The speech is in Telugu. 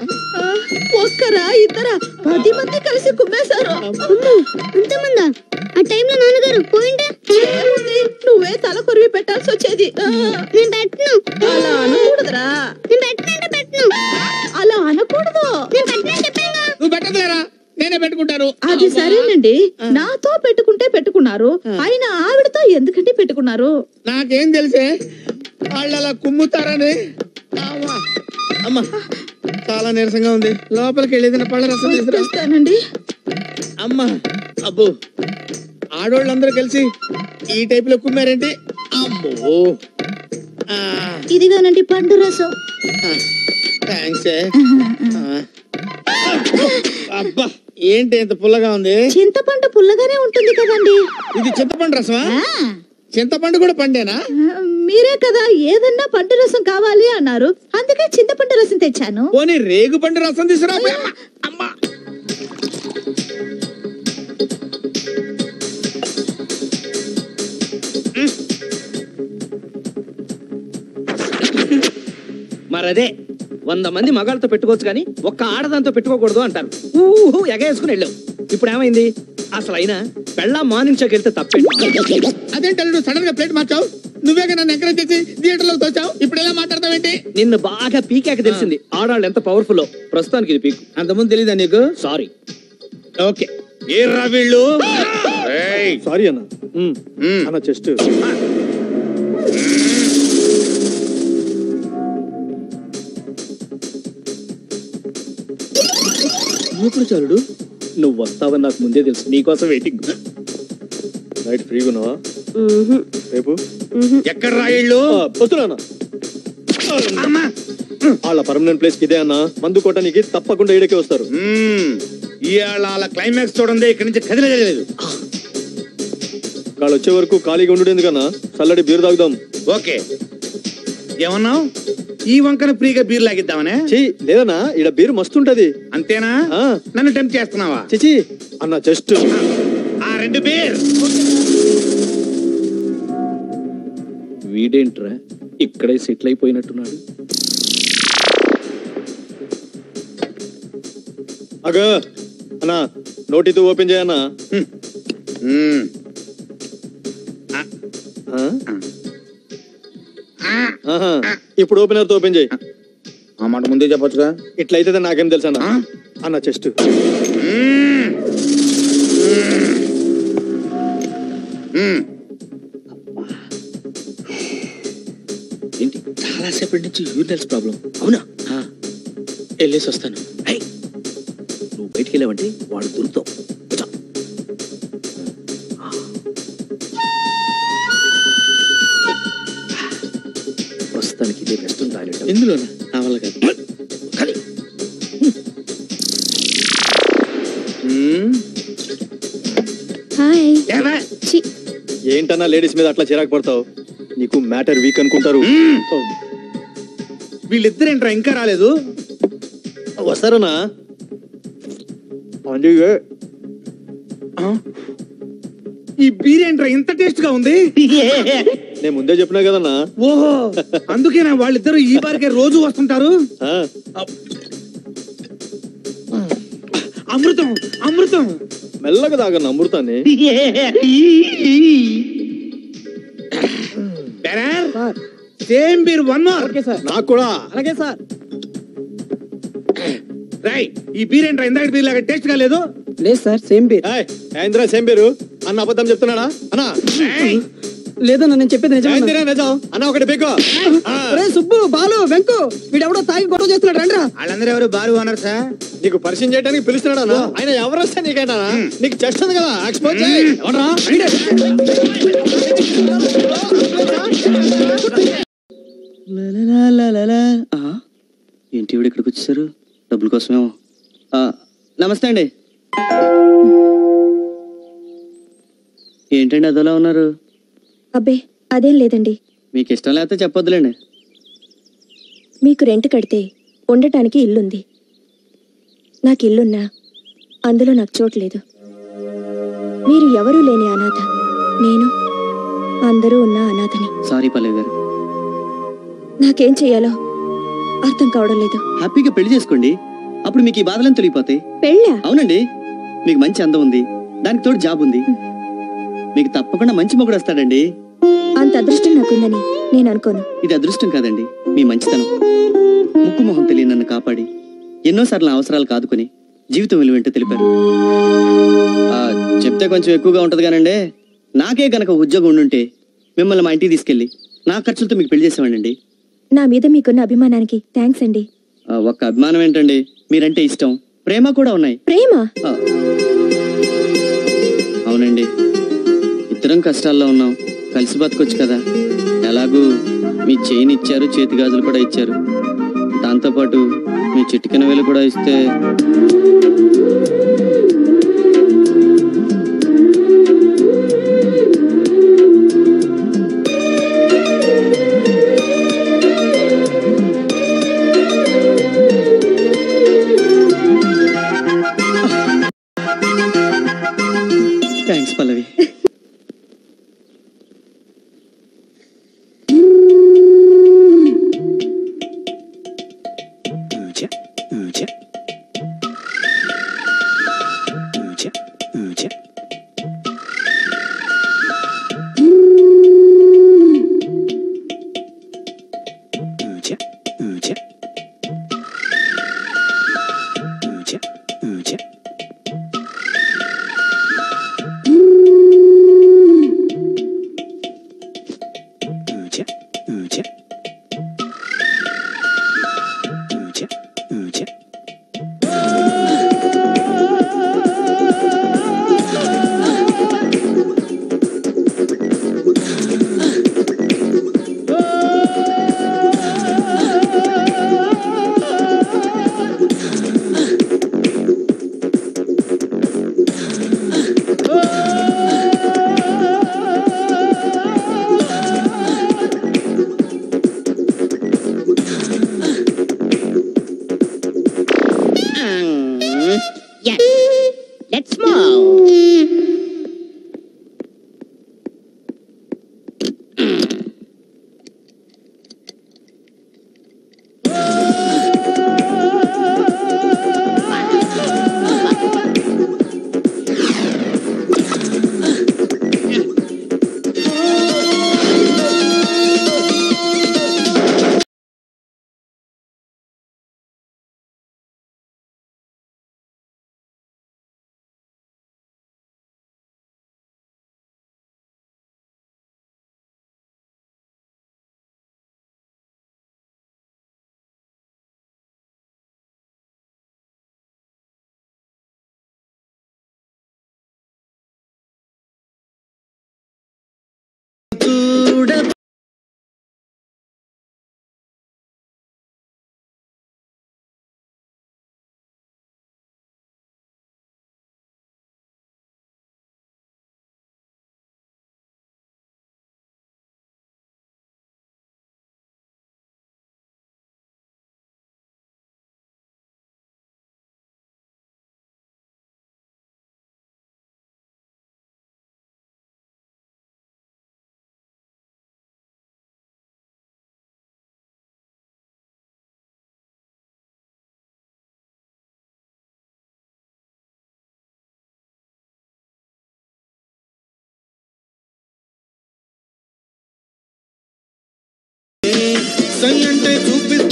ఆ, ఒక్కరా ఇద్దరా పది మంది కలిసి కుమ్మేశారు అంతమందా ఆ టైంలో నాన్నగారు పోయింటే ఏముంది నువ్వే తల కొరివి పెట్టాల్సి వచ్చేది ఆ, నేను పెట్టను అలా అనకూడదురా నేను పెట్టనంటే పెట్టను అలా అనకూడదు నేను పెట్టనని చెప్పాను నువ్వు పెట్టదులేరా నేనే పెట్టుకుంటాను అది సరేనండి నాతో పెట్టుకుంటే పెట్టుకున్నారు ఆయన ఆవిడతో ఎందుకంటే పెట్టుకున్నారు నాకేం తెలిసే వాళ్ళు అలా కుమ్ముతారని అమ్మా. అమ్మా చాలా నీరసంగా ఉంది లోపలికి వెళ్ళేది నా పళ్ళ రసం తీసుకురా చూస్తానండి అమ్మా అబ్బో ఆడోళ్ళందరూ కలిసి ఈ టైప్ లో కుమ్మారేంటి అమ్మో ఇదిగోనండి పండు రసం థ్యాంక్స్ అబ్బా ఏంటి ఇంత పుల్లగా ఉంది చింతపండు పుల్లగానే ఉంటుంది కదండి ఇది చింతపండు రసమా ఆ, చింతపండు కూడా పండేనా ఆ, మీరే కదా ఏదన్నా పండు రసం కావాలి అన్నారు అందుకే చింతపండు రసం తెచ్చాను పోనీ రేగు పండు రసం తీసుకురా అమ్మా, అమ్మా మరదే వంద మంది మగాళ్ళతో పెట్టుకోవచ్చు కానీ ఒక్క ఆడదాంతో పెట్టుకోకూడదు అంటారు ఊహు ఎగేసుకుని వెళ్ళావు ఇప్పుడు ఏమైంది అసలు అయినా పెళ్ళ మార్నింగ్ షోకి వెళ్తే తప్పేంటి అదేంటి అల్లుడు సడన్ గా ప్లేట్ మార్చావు నువ్వే నన్ను ఎంకరేజ్ చేసి థియేటర్ లో తోచావు ఇప్పుడు ఎలా మాట్లాడతావేంటి నిన్ను బాగా పీకాక తెలిసింది ఆడాళ్ళు ఎంత పవర్ఫుల్ ప్రస్తుతానికి ఇది పీకు అంతకుముందు తెలీదా నీకు సారీ ఓకే ఏర్రా వీళ్ళు సారీ అన్న అన్న చెస్ట్ ఇప్పుడు చాలుడు నువ్వు వస్తావని నాకు ముందే తెలుసు నీకోసం వెయిటింగ్ నైట్ ఫ్రీగా ఉన్నావా రేపు ఎక్కడ రా వీళ్ళు ఆ, వస్తున్నా అమ్మా వాళ్ళ పర్మనెంట్ ప్లేస్ కి ఇదే అన్న మందు కొట్టడానికి తప్పకుండా ఈడకే వస్తారు మ్మ్. ఇవాళ వాళ్ళ క్లైమాక్స్ చూడండి ఇక్కడి నుంచి కదిలేదు వాళ్ళు వచ్చే వరకు ఖాళీగా ఉండు ఎందుకన్నా చల్లడి బీరు తాగుదాం ఓకే ఏమన్నావు ఈ వంకన ఫ్రీగా బీర్ లాగిద్దామనే చెయ్యి లేదన్నా ఈడ బీరు మస్తుంటది అంతేనా ఆ. నన్ను టెంప్ట్ చేస్తున్నావా చిచి అన్న జస్ట్ ఆ రెండు బీర్ వీడేంట్రా ఇక్కడే సెటిల్ అయిపోయినట్టున్నాడు అగ అన్నా నోటితో ఓపెన్ చేయన్నా మ్మ్. ఆ? ఆహా. ఇప్పుడు ఓపెనర్ తో ఓపెన్ చేయి ఆ మాట ముందే చెప్పొచ్చుగా ఇట్లయితే నాకేం తెలుసు అన్న ఆ? అన్న చెస్ట్ మ్మ్. మ్మ్. ఏంటి చాలా సేపటి నుంచి యూరినల్స్ ప్రాబ్లం అవునా ఆ, వెళ్ళేసి వస్తాను హై, నువ్వు బయటికి వెళ్ళావంటే వాడు దొరుకుతావు కూర్చో. ప్రస్తుతానికి ఇదే బెస్ట్ టాయిలెట్ ఎందులోనా నా వల్ల కాదు కానీ మ్మ్. హాయ్ ఏవే? చి ఏంటన్నా లేడీస్ మీద అట్లా చిరాకు పడతావు నీకు మ్యాటర్ వీక్ అనుకుంటారు మ్మ్. వీళ్ళిద్దరేంట్రా ఇంకా రాలేదు వస్తారనా అందుకే ఆ? ఈ బీర్ ఏంట్రా ఇంత టేస్ట్ గా ఉంది నేను ముందే చెప్పినా కదన్నా ఓహో అందుకేనా వాళ్ళిద్దరు ఈ బారికే రోజు వస్తుంటారు ఆ, అమృతం అమృతం మెల్లగా తాగన్న అమృతాన్ని సేమ్ బీర్ వన్ మోర్ నాకు కూడా అలాగే సార్ రై ఈ బీర్ ఏంట్రా ఇందాక బీర్ లాగా టేస్ట్ గా లేదు లేదు సార్ సేమ్ బీర్ ఏయ్, ఏందిరా సేమ్ పేరు అన్న అబద్ధం చెప్తున్నాడా అన్నా ఏయ్, లేదన్న నేను చెప్పేది ఏందిరా నిజం అన్న ఒకటి పీకో ఆ, సుబ్బు బాలు వెంకు వీడెవడో తాగి గొడవ చేస్తున్నాడు రండి వాళ్ళందరూ ఎవరు బారు ఓనర్ సార్ నీకు పరిచయం చేయడానికి పిలుస్తున్నాడా అన్న? ఆయన ఎవరు వస్తే నీకేంటా నీకు చెస్ట్ ఉంది కదా ఎక్స్పోజ్ చేయి ఎవడ్రా? ఏంటి ఇవిడ ఇక్కడికి వచ్చేసారు డబ్బుల కోసమేమో ఆ, నమస్తే అండి ఏంటండి అదోలా ఉన్నారు అబ్బే అదేం లేదండి మీకు ఇష్టం లేకపోతే చెప్పొద్దులేండి మీకు రెంట్ కడితే ఉండటానికి ఇల్లుంది నాకు ఇల్లున్నా అందులో నాకు చోటు లేదు మీరు ఎవరూ లేని అనాథ నేను అందరూ ఉన్న అనాథని సారీ పల్లవి గారు నాకేం చెయ్యాలో అర్థం కావడం లేదు హ్యాపీగా పెళ్లి చేసుకోండి అప్పుడు మీకు ఈ బాధలను తొలగిపోతాయి పెళ్ళా అవునండి మీకు మంచి అందం ఉంది దానికి తోడు జాబ్ ఉంది మీకు తప్పకుండా మంచి మొగుడు వస్తాడండి అంత అదృష్టం నాకుందని నేను అనుకోను ఇది అదృష్టం కాదండి మీ మంచితనం ముక్కు మొహం తెలియని నన్ను కాపాడి ఎన్నోసార్లు నా అవసరాలు కాదుకొని జీవితం విలువేంటో తెలిపారు ఆ, చెప్తే కొంచెం ఎక్కువగా ఉంటది కానండి నాకే గనక ఒక ఉద్యోగం ఉండుంటే మిమ్మల్ని మా ఇంటికి తీసుకెళ్ళి నా ఖర్చులతో మీకు పెళ్లి చేసేవాడండి నా మీద మీకున్న అభిమానానికి థ్యాంక్స్ అండి ఆ, ఒక్క అభిమానం ఏంటండి మీరంటే ఇష్టం ప్రేమ కూడా ఉన్నాయి ప్రేమ ఆ. అవునండి ఇద్దరం కష్టాల్లో ఉన్నాం కలిసి బతకొచ్చు కదా ఎలాగూ మీ చైన్ ఇచ్చారు చేతి గాజులు కూడా ఇచ్చారు దాంతోపాటు మీ చిటికెన వేలు కూడా ఇస్తే థ్యాంక్స్ పల్లవి Let's move. సై అంటే చూపి